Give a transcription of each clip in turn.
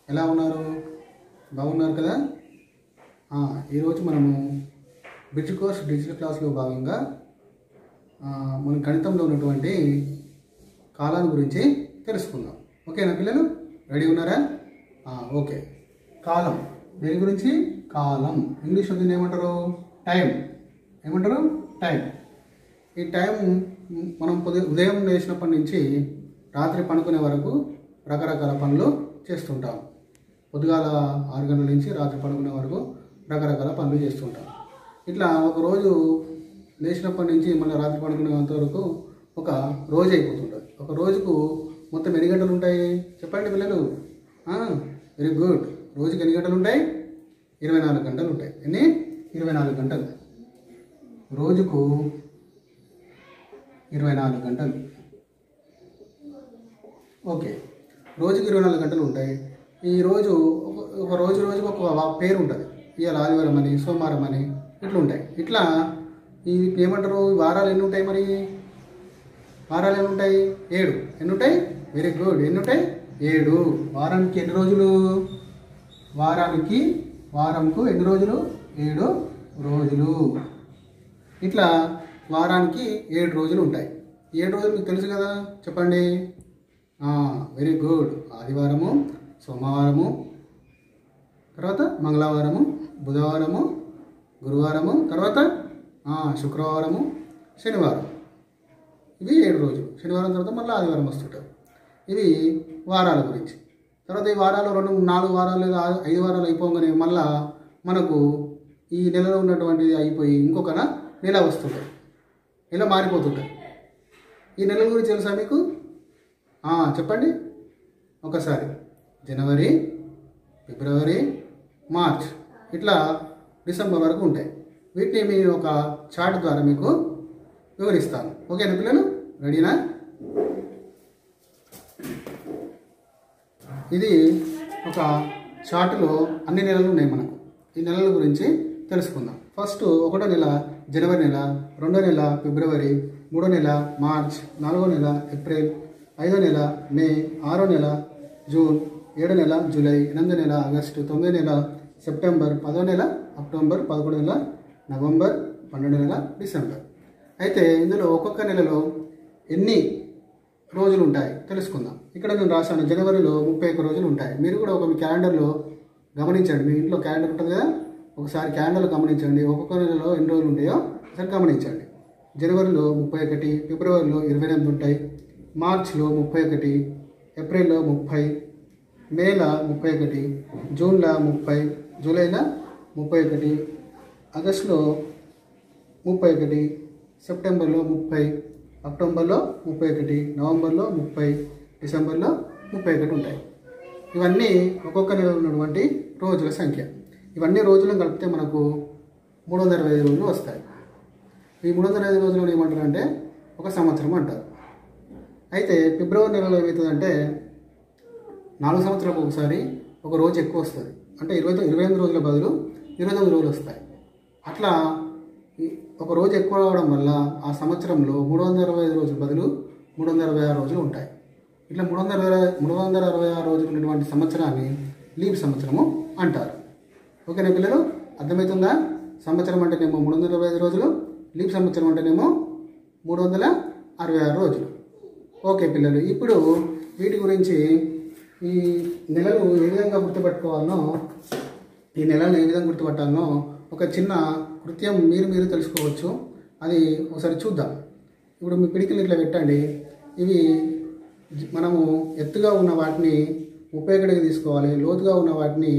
ఎలా ఉన్నారు బాగున్నారు కదా ఆ, ఈరోజు మనము బ్రిడ్జ్ కోర్స్ డిజిటల్ క్లాస్లో భాగంగా ఆ, మన గణితంలో ఉన్నటువంటి కాలాన్ని గురించి తెలుసుకుందాం ఓకేనా పిల్లలు రెడీ ఉన్నారా ఆ, ఓకే కాలం దేని గురించి కాలం ఇంగ్లీష్లో దీన్ని ఏమంటారు టైం ఏమంటారు టైం ఈ టైం మనం పొద్దు ఉదయం లేచినప్పటి నుంచి రాత్రి పనుకునే వరకు రకరకాల పనులు చేస్తుంటాం పొద్దుగాల ఆరు గంటల నుంచి రాత్రి పడుకునే వరకు రకరకాల పనులు చేస్తుంటాం ఇట్లా ఒక రోజు లేచినప్పటి నుంచి మళ్ళీ రాత్రి పడుకునేంత వరకు ఒక రోజు అయిపోతుంటుంది ఒక రోజుకు మొత్తం ఎన్ని గంటలు ఉంటాయి చెప్పండి పిల్లలు వెరీ గుడ్ రోజుకి ఎన్ని గంటలు ఉంటాయి ఇరవై నాలుగు గంటలు ఉంటాయి ఎన్ని ఇరవై నాలుగు గంటలు రోజుకు ఇరవై నాలుగు గంటలు ఓకే రోజుకి ఇరవై నాలుగు గంటలు ఉంటాయి ఈ రోజు ఒక- ఒక రోజు రోజుకి ఒక వా- పేరు ఉంటుంది ఇవాళ ఆదివారం అని సోమవారం అని ఇట్లా ఉంటాయి ఇట్లా ఈ ఏమంటారు ఈ వారాలు ఎన్ని ఉంటాయి మరి వారాలు ఎన్ని ఉంటాయి ఏడు ఎన్ని ఉంటాయి వెరీ గుడ్ ఎన్ని ఉంటాయి ఏడు వారానికి ఎన్ని రోజులు వారానికి వారంకు ఎన్ని రోజులు ఏడు రోజులు ఇట్లా వారానికి ఏడు రోజులు ఉంటాయి ఏడు రోజులు మీకు తెలుసు కదా చెప్పండి వెరీ గుడ్ ఆదివారము సోమవారము తర్వాత మంగళవారము బుధవారము గురువారము తర్వాత ఆ, శుక్రవారము శనివారం ఇవి ఏడు రోజులు శనివారం తర్వాత మళ్ళీ ఆదివారం వస్తుంటారు ఇవి వారాల గురించి తర్వాత ఈ వారాలు రెండు నాలుగు వారాలు లేదా ఆ- ఐదు వారాలు అయిపోగానే మళ్ళా మనకు ఈ నెలలో ఉన్నటువంటిది అయిపోయి ఇంకొక నెల వస్తుంటాయి నెల మారిపోతుంటాయి ఈ నెల గురించి తెలుసా మీకు ఆ, చెప్పండి ఒకసారి జనవరి ఫిబ్రవరి మార్చ్ ఇట్లా డిసెంబర్ వరకు ఉంటాయి వీటిని నేను ఒక చార్ట్ ద్వారా మీకు వివరిస్తాను ఓకేనా పిల్లలు రెడీనా ఇది ఒక చార్టులో అన్ని నెలలు ఉన్నాయి మనకు ఈ నెలల గురించి తెలుసుకుందాం ఫస్ట్ ఒకటో నెల జనవరి నెల రెండో నెల ఫిబ్రవరి మూడో నెల మార్చ్ నాలుగో నెల ఏప్రిల్ ఐదో నెల మే ఆరో నెల జూన్ ఏడో నెల జూలై ఎనిమిదో నెల ఆగస్టు తొమ్మిదో నెల సెప్టెంబర్ పదో నెల అక్టోబర్ పదకొండు నెల నవంబర్ పన్నెండు నెల డిసెంబర్ అయితే ఇందులో ఒక్కొక్క నెలలో ఎన్ని రోజులు ఉంటాయి తెలుసుకుందాం ఇక్కడ నేను రాశాను జనవరిలో ముప్పై ఒక్క రోజులు ఉంటాయి మీరు కూడా ఒక మీ క్యాలెండర్లో గమనించండి మీ ఇంట్లో క్యాలెండర్ ఉంటుంది కదా ఒకసారి క్యాలెండర్లో గమనించండి ఒక్కొక్క నెలలో ఎన్ని రోజులు ఉంటాయో ఒకసారి గమనించండి జనవరిలో ముప్పై ఒకటి ఫిబ్రవరిలో ఇరవై ఎనిమిది ఉంటాయి మార్చ్లో ముప్పై ఒకటి ఏప్రిల్లో ముప్పై మేలో ముప్పై ఒకటి జూన్లో ముప్పై జూలైలో ముప్పై ఒకటి ఆగస్టులో ముప్పై ఒకటి సెప్టెంబర్లో ముప్పై అక్టోబర్లో ముప్పై ఒకటి నవంబర్లో ముప్పై డిసెంబర్లో ముప్పై ఒకటి ఉంటాయి ఇవన్నీ ఒక్కొక్క నెలలో ఉన్నటువంటి రోజుల సంఖ్య ఇవన్నీ రోజులను కలిపితే మనకు మూడు వందల ఇరవై ఐదు రోజులు వస్తాయి ఈ మూడు వందల ఐదు రోజులు ఏమంటారు అంటే ఒక సంవత్సరం అంటారు అయితే ఫిబ్రవరి నెలలో ఏమవుతుందంటే నాలుగు సంవత్సరాలకు ఒకసారి ఒక రోజు ఎక్కువ వస్తుంది అంటే ఇరవై తొమ్మిది ఇరవై ఎనిమిది రోజుల బదులు ఇరవై తొమ్మిది రోజులు వస్తాయి అట్లా ఈ- ఒక రోజు ఎక్కువ రావడం వల్ల ఆ సంవత్సరంలో మూడు వందల అరవై ఐదు రోజుల బదులు మూడు వందల అరవై ఆరు రోజులు ఉంటాయి ఇట్లా మూడు వందల అరవై మూడు వందల అరవై ఆరు రోజులు ఉన్నటువంటి సంవత్సరాన్ని లీప్ సంవత్సరము అంటారు ఓకేనా పిల్లలు అర్థమవుతుందా సంవత్సరం అంటేనేమో మూడు వందల అరవై ఐదు రోజులు లీప్ సంవత్సరం అంటేనేమో మూడు వందల అరవై ఆరు రోజులు ఓకే పిల్లలు ఇప్పుడు వీటి గురించి ఈ నెలలు ఏ విధంగా గుర్తుపెట్టుకోవాలనో ఈ నెలను ఏ విధంగా గుర్తుపట్టాలనో ఒక చిన్న కృత్యం మీరు మీరు తెలుసుకోవచ్చు అది ఒకసారి చూద్దాం ఇప్పుడు మీ పిడికిలు ఇట్లా పెట్టండి ఇవి జ- మనము ఎత్తుగా ఉన్న వాటిని ముప్పై ఒకటికి తీసుకోవాలి లోతుగా ఉన్న వాటిని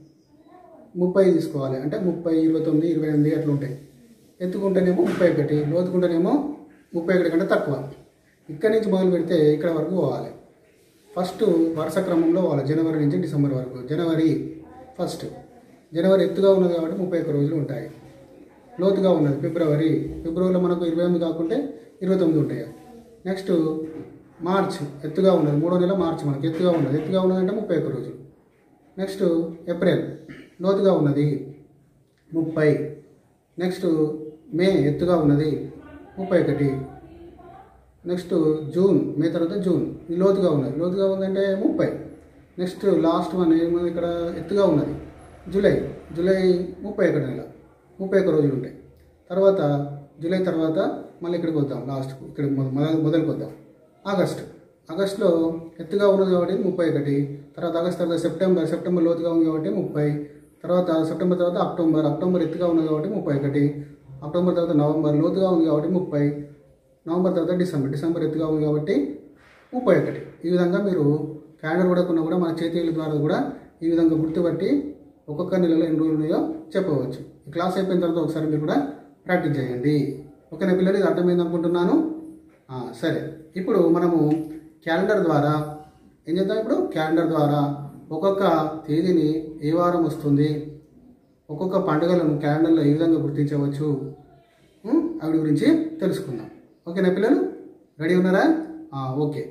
ముప్పై తీసుకోవాలి అంటే ముప్పై ఇరవై తొమ్మిది ఇరవై ఎనిమిది అట్లా ఉంటాయి ఎత్తుకుంటేనేమో ముప్పై ఒకటి లోతుకుంటేనేమో ముప్పై ఒకటి కంటే తక్కువ ఇక్కడి నుంచి మొదలు పెడితే ఇక్కడ వరకు పోవాలి ఫస్ట్ వరుస క్రమంలో పోవాలి జనవరి నుంచి డిసెంబర్ వరకు జనవరి ఫస్ట్ జనవరి ఎత్తుగా ఉన్నది కాబట్టి ముప్పై ఒక్క రోజులు ఉంటాయి లోతుగా ఉన్నది ఫిబ్రవరి ఫిబ్రవరిలో మనకు ఇరవై ఎనిమిది కాకుంటే ఇరవై తొమ్మిది ఉంటాయి నెక్స్ట్ మార్చ్ ఎత్తుగా ఉన్నది మూడో నెల మార్చ్ మనకి ఎత్తుగా ఉన్నది ఎత్తుగా ఉన్నది అంటే ముప్పై ఒక్క రోజులు నెక్స్ట్ ఏప్రిల్ లోతుగా ఉన్నది ముప్పై నెక్స్ట్ మే ఎత్తుగా ఉన్నది ముప్పై ఒకటి నెక్స్ట్ జూన్ మే తర్వాత జూన్ ఇది లోతుగా ఉన్నది లోతుగా ఉందంటే ముప్పై నెక్స్ట్ లాస్ట్ వన్ ఏమో ఇక్కడ ఎత్తుగా ఉన్నది జూలై జూలై ముప్పై ఒకటి నెల ముప్పై ఒక్క రోజులు ఉంటాయి తర్వాత జూలై తర్వాత మళ్ళీ ఇక్కడికి వద్దాం లాస్ట్కు ఇక్కడ మొదలు మొదలుకు వద్దాం ఆగస్ట్ ఆగస్టులో ఎత్తుగా ఉన్నది కాబట్టి ముప్పై ఒకటి తర్వాత ఆగస్ట్ తర్వాత సెప్టెంబర్ సెప్టెంబర్ లోతుగా ఉంది కాబట్టి ముప్పై తర్వాత సెప్టెంబర్ తర్వాత అక్టోబర్ అక్టోబర్ ఎత్తుగా ఉన్నది కాబట్టి ముప్పై ఒకటి అక్టోబర్ తర్వాత నవంబర్ లోతుగా ఉంది కాబట్టి ముప్పై నవంబర్ తర్వాత డిసెంబర్ డిసెంబర్ ఎత్తుగా ఉంది కాబట్టి ముప్పై ఒకటి ఈ విధంగా మీరు క్యాలెండర్ కూడా కూడా మన చేతిల ద్వారా కూడా ఈ విధంగా గుర్తుపట్టి ఒక్కొక్క నెలలో ఎన్ని రోజులు ఉన్నాయో చెప్పవచ్చు ఈ క్లాస్ అయిపోయిన తర్వాత ఒకసారి మీరు కూడా ప్రాక్టీస్ చేయండి ఓకేనా పిల్లలు ఇది అర్థమైంది అనుకుంటున్నాను ఆ, సరే ఇప్పుడు మనము క్యాలెండర్ ద్వారా ఏం చేద్దాం ఇప్పుడు క్యాలెండర్ ద్వారా ఒక్కొక్క తేదీని ఏ వారం వస్తుంది ఒక్కొక్క పండుగలను క్యాలెండర్లో ఏ విధంగా గుర్తించవచ్చు ఉం? అవి గురించి తెలుసుకుందాం ఓకేనా పిల్లలు రెడీ ఉన్నారా ఆ, ఓకే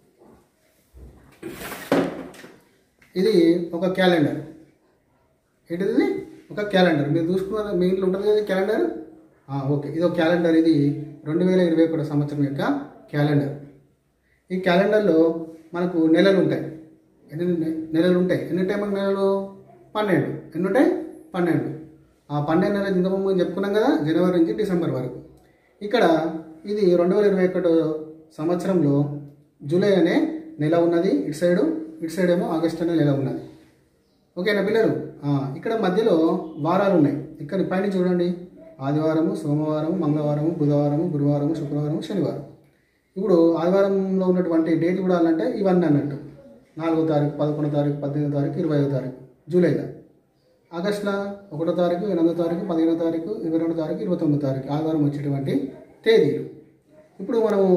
ఇది ఒక క్యాలెండర్ ఏంటిది ఇది? ఒక క్యాలెండర్ మీరు చూసుకున్నారు మీ ఇంట్లో ఉంటుంది కదా క్యాలెండర్ ఆ, ఓకే ఇది ఒక క్యాలెండర్ ఇది రెండు వేల ఇరవై ఒకటి సంవత్సరం యొక్క క్యాలెండర్ ఈ క్యాలెండర్లో మనకు నెలలు ఉంటాయి ఎన్ని నె- నెలలు ఉంటాయి ఎన్ని ఉంటాయి మనకు నెలలు పన్నెండు ఎన్ని ఉంటాయి పన్నెండు ఆ పన్నెండు నెలలు ఇంతకుముందు చెప్పుకున్నాం కదా జనవరి నుంచి డిసెంబర్ వరకు ఇక్కడ ఇది రెండు వేల ఇరవై ఒకటో సంవత్సరంలో జూలై అనే నెల ఉన్నది ఇటు సైడు ఇటు సైడ్ ఏమో ఆగస్ట్ అనే నెల ఉన్నది ఓకేనా పిల్లలు ఆ, ఇక్కడ మధ్యలో వారాలు ఉన్నాయి ఇక్కడ పైన చూడండి ఆదివారము సోమవారం మంగళవారము బుధవారము గురువారము శుక్రవారం శనివారం ఇప్పుడు ఆదివారంలో ఉన్నటువంటి డేట్లు కూడా అంటే ఇవన్నీ అన్నట్టు నాలుగో తారీఖు పదకొండో తారీఖు పద్దెనిమిదో తారీఖు ఇరవై ఐదో తారీఖు జూలైలో ఆగస్టులో ఒకటో తారీఖు ఎనిమిదో తారీఖు పదిహేనో తారీఖు ఇరవై రెండో తారీఖు ఇరవై తొమ్మిదో తారీఖు ఆదివారం వచ్చేటువంటి తేదీలు ఇప్పుడు మనము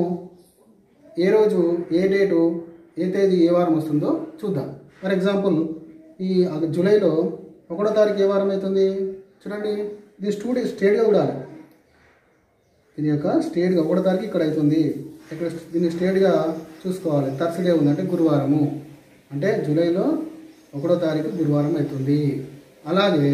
ఏ రోజు ఏ డేటు ఏ తేదీ ఏ వారం వస్తుందో చూద్దాం ఫర్ ఎగ్జాంపుల్ ఈ అగ- జూలైలో ఒకటో తారీఖు ఏ వారం అవుతుంది చూడండి ఇది స్టూడి స్టేట్గా చూడాలి ఇది యొక్క స్టేట్గా ఒకటో తారీఖు ఇక్కడ అవుతుంది ఇక్కడ దీన్ని స్టేట్గా చూసుకోవాలి థర్స్డే ఉంది అంటే గురువారము అంటే జూలైలో ఒకటో తారీఖు గురువారం అవుతుంది అలాగే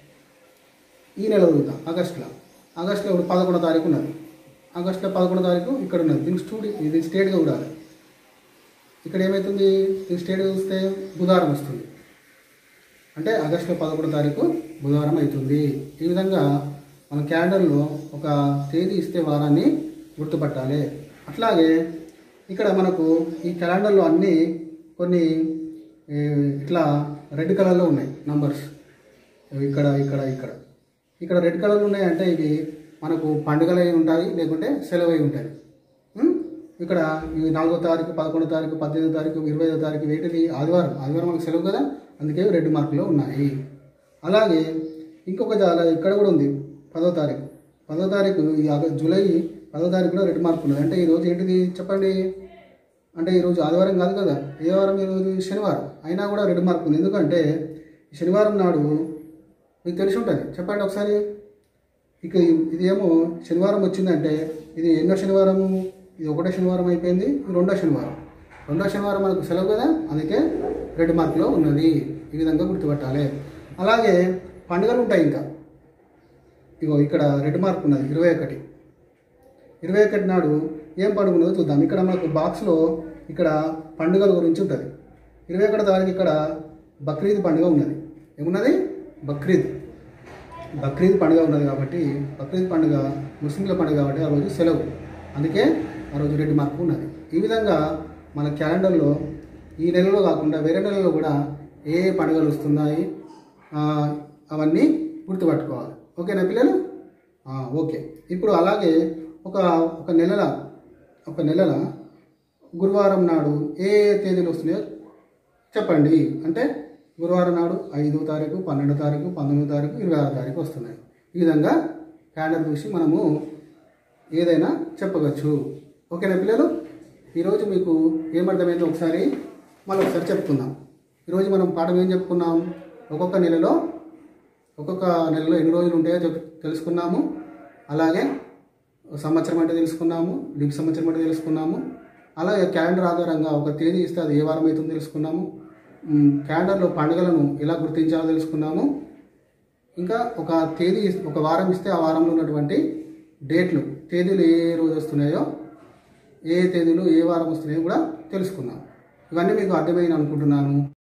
ఈ నెల చూద్దాం ఆగస్టులో ఆగస్టులో ఇప్పుడు పదకొండో తారీఖు ఉన్నది ఆగస్టులో పదకొండో తారీఖు ఇక్కడ ఉన్నది దీనికి స్టూడి ఇది స్టేట్గా చూడాలి ఇక్కడ ఏమవుతుంది ఈ స్టేట్గా చూస్తే బుధవారం వస్తుంది అంటే ఆగస్టులో పదకొండో తారీఖు బుధవారం అవుతుంది ఈ విధంగా మన క్యాలెండర్లో ఒక తేదీ ఇస్తే వారాన్ని గుర్తుపట్టాలి అట్లాగే ఇక్కడ మనకు ఈ క్యాలెండర్లో అన్నీ కొన్ని ఏ, ఇట్లా రెడ్ కలర్లో ఉన్నాయి నంబర్స్ ఇక్కడ ఇక్కడ ఇక్కడ ఇక్కడ రెడ్ కలర్లు ఉన్నాయంటే ఇవి మనకు పండుగలు అయి ఉంటాయి లేకుంటే సెలవు అయి ఉంటాయి ఉం? ఇక్కడ ఈ నాలుగో తారీఖు పదకొండో తారీఖు పద్దెనిమిదో తారీఖు ఇరవై ఐదో తారీఖు వేటిది ఆదివారం ఆదివారం మనకు సెలవు కదా అందుకే రెడ్ మార్కులో ఉన్నాయి అలాగే ఇంకొక చాలా ఇక్కడ కూడా ఉంది పదో తారీఖు పదో తారీఖు ఈ ఆగ- జూలై పదో తారీఖులో రెడ్ మార్క్ ఉన్నది అంటే ఈరోజు ఏంటిది చెప్పండి అంటే ఈరోజు ఆదివారం కాదు కదా ఏ వారం ఈరోజు శనివారం అయినా కూడా రెడ్ మార్క్ ఉంది ఎందుకంటే శనివారం నాడు మీకు తెలిసి ఉంటుంది చెప్పండి ఒకసారి ఇక ఇది ఏమో శనివారం వచ్చిందంటే ఇది ఎన్నో శనివారము ఇది ఒకటో శనివారం అయిపోయింది ఇది రెండో శనివారం రెండో శనివారం మనకు సెలవు కదా అందుకే రెడ్ మార్క్లో ఉన్నది ఈ విధంగా గుర్తుపట్టాలి అలాగే పండుగలు ఉంటాయి ఇంకా ఇగో ఇక్కడ రెడ్ మార్క్ ఉన్నది ఇరవై ఒకటి ఇరవై ఒకటి నాడు ఏం పండుగ ఉన్నదో చూద్దాం ఇక్కడ మనకు బాక్స్లో ఇక్కడ పండుగల గురించి ఉంటుంది ఇరవై ఒకటో తారీఖు ఇక్కడ బక్రీద్ పండుగ ఉన్నది ఏమున్నది బక్రీద్ బక్రీద్ పండుగ ఉన్నది కాబట్టి బక్రీద్ పండుగ ముస్లింల పండుగ కాబట్టి ఆ రోజు సెలవు అందుకే ఆ రోజు రెడ్ మార్క్ ఉన్నది ఈ విధంగా మన క్యాలెండర్లో ఈ నెలలో కాకుండా వేరే నెలలో కూడా ఏ ఏ పండుగలు వస్తున్నాయి ఆ, అవన్నీ గుర్తుపట్టుకోవాలి ఓకేనా పిల్లలు ఆ, ఓకే ఇప్పుడు అలాగే ఒక ఒక నెలల ఒక నెలల గురువారం నాడు ఏ ఏ తేదీలు వస్తున్నాయో చెప్పండి అంటే గురువారం నాడు ఐదో తారీఖు పన్నెండో తారీఖు పంతొమ్మిదో తారీఖు ఇరవై ఆరో తారీఖు వస్తున్నాయి ఈ విధంగా క్యాలెండర్ చూసి మనము ఏదైనా చెప్పవచ్చు ఓకేనా పిల్లలు ఈరోజు మీకు ఏమర్థమైందో ఒకసారి మళ్ళీ ఒకసారి చెప్పుకుందాం ఈరోజు మనం పాఠం ఏం చెప్పుకున్నాం ఒక్కొక్క నెలలో ఒక్కొక్క నెలలో ఎన్ని రోజులు ఉంటాయో చెప్ తెలుసుకున్నాము అలాగే సంవత్సరం అంటే తెలుసుకున్నాము లిప్ సంవత్సరం అంటే తెలుసుకున్నాము అలాగే క్యాలెండర్ ఆధారంగా ఒక తేదీ ఇస్తే అది ఏ వారం అవుతుందో తెలుసుకున్నాము మ్, క్యాలెండర్లో పండుగలను ఎలా గుర్తించాలో తెలుసుకున్నాము ఇంకా ఒక తేదీ ఇస్- ఒక వారం ఇస్తే ఆ వారంలో ఉన్నటువంటి డేట్లు తేదీలు ఏ ఏ రోజు వస్తున్నాయో ఏ ఏ తేదీలు ఏ వారం వస్తున్నాయో కూడా తెలుసుకున్నాం ఇవన్నీ మీకు అర్థమైంది అనుకుంటున్నాను